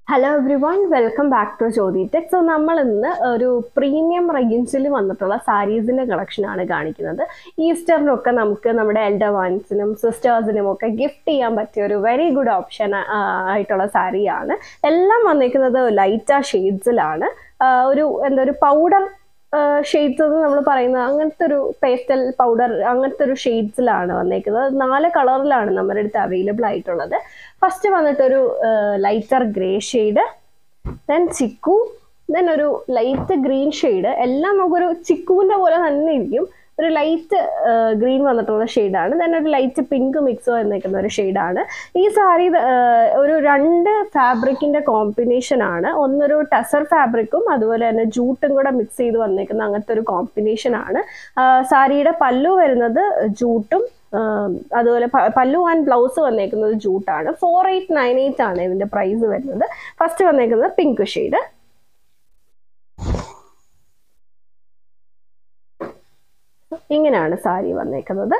hello everyone welcome back to Jyothi tech so നമ്മൾ ഇന്ന് ഒരു പ്രീമിയം റേഞ്ചിൽ വന്നിട്ടുള്ള സാരീസിന്റെ കളക്ഷൻ ആണ് കാണിക്കുന്നത് ഈസ്റ്ററിനൊക്കെ നമുക്ക് നമ്മുടെ എൽഡർ വൺസിനും സിസ്റ്റേഴ്സിനും ഒക്കെ ഗിഫ്റ്റ് ചെയ്യാൻ പറ്റിയ ഒരു വെരി ഗുഡ് ഓപ്ഷൻ ആയിട്ടുള്ള സാരിയാണ് എല്ലാം വന്നിരിക്കുന്നത് ലൈറ്റ് ആ ഷെയ്ഡ്സിലാണ് ഒരു എന്താ ഒരു പൗഡർ ഷെയ്ഡ്സ് എന്ന് നമ്മൾ പറയുന്നത് അങ്ങനത്തെ ഒരു പേസ്റ്റൽ പൗഡർ അങ്ങനത്തെ ഒരു ഷെയ്ഡ്സിലാണ് വന്നേക്കുന്നത് നാല് കളറിലാണ് നമ്മുടെ അടുത്ത് അവൈലബിൾ ആയിട്ടുള്ളത് ഫസ്റ്റ് വന്നിട്ടൊരു lighter grey shade then chikoo then ഒരു ലൈറ്റ് ഗ്രീൻ ഷെയ്ഡ് എല്ലാം നമുക്കൊരു ചിക്കുവിൻ്റെ പോലെ തന്നെ ഇരിക്കും ഒരു ലൈറ്റ് ഗ്രീൻ വന്നിട്ടുള്ള ഷെയ്ഡാണ് ദെൻ ഒരു ലൈറ്റ് പിങ്ക് മിക്സ് വന്നേക്കുന്ന ഒരു ഷെയ്ഡാണ് ഈ സാരി ഒരു രണ്ട് ഫാബ്രിക്കിന്റെ കോമ്പിനേഷൻ ആണ് ഒന്നൊരു ടസർ ഫാബ്രിക്കും അതുപോലെ തന്നെ ജൂട്ടും കൂടെ മിക്സ് ചെയ്ത് വന്നേക്കുന്ന അങ്ങനത്തെ ഒരു കോമ്പിനേഷൻ ആണ് സാരിയുടെ പല്ലു വരുന്നത് ജൂട്ടും അതുപോലെ പല്ലു ആൻഡ് ബ്ലൗസ് വന്നേക്കുന്നത് ജൂട്ടാണ് ഫോർ എയ്റ്റ് നയൻ എയ്റ്റ് ആണ് ഇതിന്റെ പ്രൈസ് വരുന്നത് ഫസ്റ്റ് വന്നേക്കുന്നത് പിങ്ക് ഷെയ്ഡ് ഇങ്ങനെയാണ് സാരി വന്നേക്കുന്നത്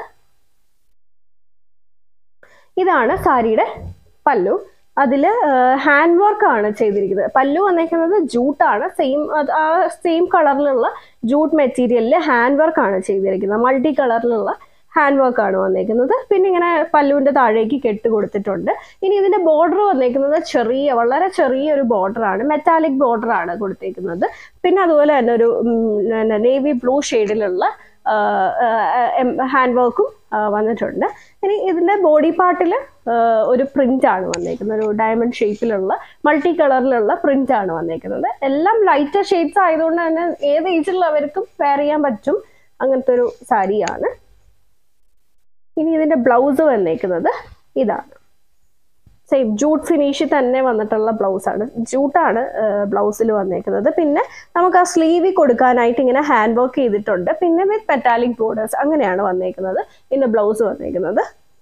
ഇതാണ് സാരിയുടെ പല്ലു അതിൽ ഹാൻഡ് വർക്ക് ആണ് ചെയ്തിരിക്കുന്നത് പല്ലു വന്നേക്കുന്നത് ജൂട്ടാണ് സെയിം ആ സെയിം കളറിലുള്ള ജൂട്ട് മെറ്റീരിയലിൽ ഹാൻഡ് വർക്ക് ആണ് ചെയ്തിരിക്കുന്നത് മൾട്ടി കളറിലുള്ള ഹാൻഡ് വർക്ക് ആണ് വന്നേക്കുന്നത് പിന്നെ ഇങ്ങനെ പല്ലുവിൻ്റെ താഴേക്ക് കെട്ട് കൊടുത്തിട്ടുണ്ട് ഇനി ഇതിൻ്റെ ബോർഡർ വന്നേക്കുന്നത് ചെറിയ വളരെ ചെറിയ ഒരു ബോർഡറാണ് മെറ്റാലിക് ബോർഡറാണ് കൊടുത്തേക്കുന്നത് പിന്നെ അതുപോലെ തന്നെ ഒരു നേവി ബ്ലൂ ഷെയ്ഡിലുള്ള ഹാൻഡ് വർക്കും വന്നിട്ടുണ്ട് ഇനി ഇതിൻ്റെ ബോഡി പാർട്ടിൽ ഒരു പ്രിന്റ് ആണ് വന്നേക്കുന്നത് ഒരു ഡയമണ്ട് ഷേപ്പിലുള്ള മൾട്ടി കളറിലുള്ള പ്രിന്റ് ആണ് വന്നേക്കുന്നത് എല്ലാം ലൈറ്റർ ഷെയ്ഡ്സ് ആയതുകൊണ്ട് തന്നെ ഏത് ഏജിലുള്ളവർക്കും വെയർ ചെയ്യാൻ പറ്റും അങ്ങനത്തെ ഒരു സാരിയാണ് ഇനി ഇതിൻ്റെ ബ്ലൗസ് വന്നേക്കുന്നത് ഇതാണ് സെയിം ജൂട്ട് ഫിനിഷ് തന്നെ വന്നിട്ടുള്ള ബ്ലൗസ് ആണ് ജൂട്ടാണ് ബ്ലൗസിൽ വന്നേക്കുന്നത് പിന്നെ നമുക്ക് ആ സ്ലീവിൽ കൊടുക്കാനായിട്ട് ഇങ്ങനെ ഹാൻഡ് വർക്ക് ചെയ്തിട്ടുണ്ട് പിന്നെ വിത്ത് മെറ്റാലിക് ബോർഡേഴ്സ് അങ്ങനെയാണ് വന്നേക്കുന്നത് ഇതിന്റെ ബ്ലൗസ് വന്നേക്കുന്നത്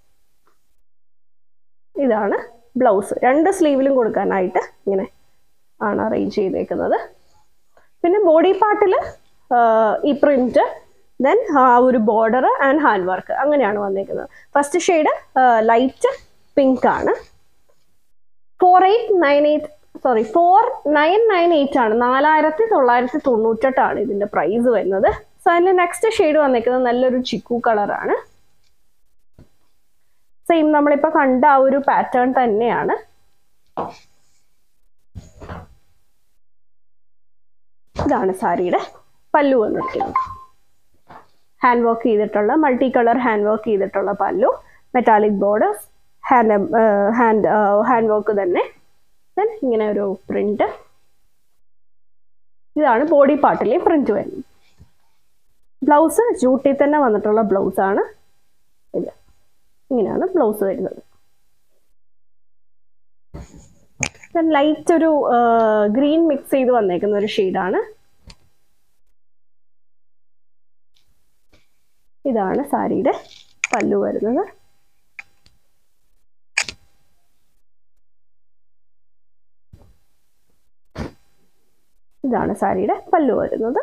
ഇതാണ് ബ്ലൗസ് രണ്ട് സ്ലീവിലും കൊടുക്കാനായിട്ട് ഇങ്ങനെ ആണ് അറേഞ്ച് ചെയ്തേക്കുന്നത് പിന്നെ ബോഡി പാർട്ടിൽ ഈ പ്രിന്റ് ദെൻ ആ ഒരു ബോർഡർ ആൻഡ് ഹാൻഡ് വർക്ക് അങ്ങനെയാണ് വന്നേക്കുന്നത് ഫസ്റ്റ് ഷെയ്ഡ് ലൈറ്റ് പിങ്ക് ആണ് four eight nine eight sorry four nine nine eight ആണ് നാലായിരത്തി തൊള്ളായിരത്തി തൊണ്ണൂറ്റെട്ടാണ് ഇതിന്റെ പ്രൈസ് വരുന്നത് സോ അതിന്റെ നെക്സ്റ്റ് ഷെയ്ഡ് വന്നേക്കുന്നത് നല്ലൊരു ചിക്കു കളറാണ് സെയിം നമ്മളിപ്പോ കണ്ട ആ ഒരു പാറ്റേൺ തന്നെയാണ് ഇതാണ് സാരിയുടെ പല്ലു വന്നിരിക്കുന്നത് ഹാൻഡ് വർക്ക് ചെയ്തിട്ടുള്ള മൾട്ടി കളർ ഹാൻഡ് വർക്ക് ചെയ്തിട്ടുള്ള pallu metallic borders hand hand hand work തന്നെ ദെൻ ഇങ്ങനെ ഒരു പ്രിന്റ് ഇതാണ് ബോഡി പാർട്ടിലെ പ്രിന്റ് വരുന്നത് ബ്ലൗസ് ജൂട്ടിൽ തന്നെ വന്നിട്ടുള്ള ബ്ലൗസ് ആണ് ഇത് ഇങ്ങനെയാണ് ബ്ലൗസ് വരുന്നത് ദെൻ ലൈറ്റ് ഒരു ഗ്രീൻ മിക്സ് ചെയ്ത് വന്നേക്കുന്ന ഒരു ഷെയ്ഡാണ് ഇതാണ് സാരിയുടെ പല്ലു വരുന്നത് ഇതാണ് സാരിയുടെ പല്ലു വരുന്നത്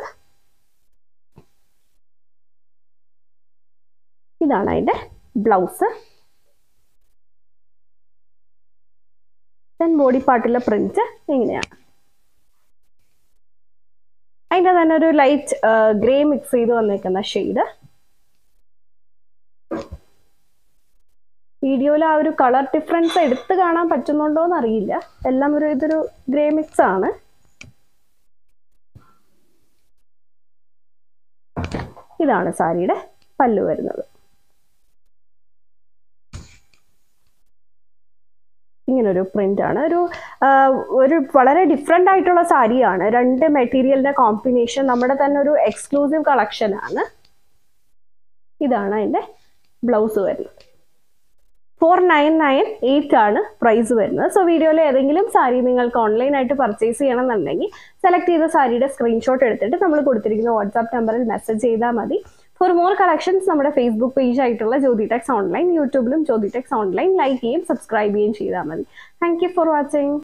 ഇതാണ് അതിൻ്റെ ബ്ലൗസ് ദെൻ ബോഡി പാർട്ടിലെ പ്രിന്റ് ഇങ്ങനെയാണ് അതിൻ്റെ തന്നെ ഒരു ലൈറ്റ് ഗ്രേ മിക്സ് ചെയ്ത് വന്നേക്കുന്ന ഷെയ്ഡ് വീഡിയോയിൽ ആ ഒരു കളർ ഡിഫറൻസ് എടുത്ത് കാണാൻ പറ്റുന്നുണ്ടോ എന്ന് അറിയില്ല എല്ലാം ഒരു ഇതൊരു ഗ്രേ മിക്സ് ആണ് ഇതാണ് സാരിയുടെ പല്ലു വരുന്നത് ഇങ്ങനൊരു പ്രിന്റ് ആണ് ഒരു ഒരു വളരെ ഡിഫറെൻ്റ് ആയിട്ടുള്ള സാരിയാണ് രണ്ട് മെറ്റീരിയലിന്റെ കോമ്പിനേഷൻ നമ്മുടെ തന്നെ ഒരു എക്സ്ക്ലൂസീവ് കളക്ഷൻ ആണ് ഇതാണ് അതിൻ്റെ ബ്ലൗസ് വരുന്നത് ഫോർ നയൻ നയൻ എയ്റ്റ് ആണ് പ്രൈസ് വരുന്നത് സോ വീഡിയോയിൽ ഏതെങ്കിലും സാരി നിങ്ങൾക്ക് ഓൺലൈനായിട്ട് പർച്ചേസ് ചെയ്യണമെന്നുണ്ടെങ്കിൽ സെലക്ട് ചെയ്ത സാരിയുടെ സ്ക്രീൻഷോട്ട് എടുത്തിട്ട് നമ്മൾ കൊടുത്തിരിക്കുന്ന വാട്സാപ്പ് നമ്പറിൽ മെസ്സേജ് ചെയ്താൽ മതി ഫോർ മോർ കളക്ഷൻസ് നമ്മുടെ ഫേസ്ബുക്ക് പേജ് ആയിട്ടുള്ള ജ്യോതി ടെക്സ് ഓൺലൈൻ യൂട്യൂബിലും ജ്യോതി ടെക്സ് ഓൺലൈൻ ലൈക്ക് ചെയ്യുകയും സബ്സ്ക്രൈബ് ചെയ്യുകയും ചെയ്താൽ മതി താങ്ക് യു ഫോർ വാച്ചിങ്